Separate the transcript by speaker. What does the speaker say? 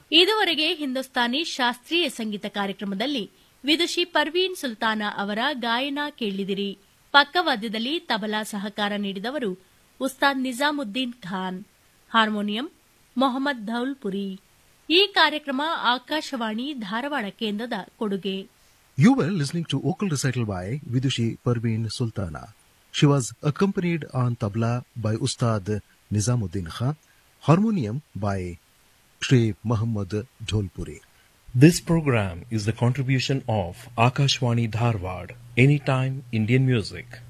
Speaker 1: ಇದುವರೆಗೆ ಹಿಂದೂಸ್ತಾನಿ ಶಾಸ್ತ್ರೀಯ ಸಂಗೀತ ಕಾರ್ಯಕ್ರಮದಲ್ಲಿ ವಿದುಷಿ ಪರ್ವೀನ್ ಸುಲ್ತಾನ ಅವರ ಗಾಯನ ಕೇಳಿದಿರಿ ಪಕ್ಕವಾದ್ಯದಲ್ಲಿ ತಬಲಾ ಸಹಕಾರ ನೀಡಿದವರು ಉಸ್ತಾದ್ ನಿಜಾಮುದ್ದೀನ್ ಖಾನ್ ಹಾರ್ಮೋನಿಯಂ ಮೊಹಮ್ಮದ್ ಧೌಲ್ಪುರಿ ಈ ಕಾರ್ಯಕ್ರಮ ಆಕಾಶವಾಣಿ ಧಾರವಾಡ ಕೇಂದ್ರದ ಕೊಡುಗೆ
Speaker 2: You were listening to vocal recital by Vidushi Parveen Sultana. She was accompanied on tabla by Ustad Nizamuddin Khan, harmonium by Shri Muhammad Dholpuri.
Speaker 3: This program is the contribution of Akashwani Dharwad, Anytime Indian Music.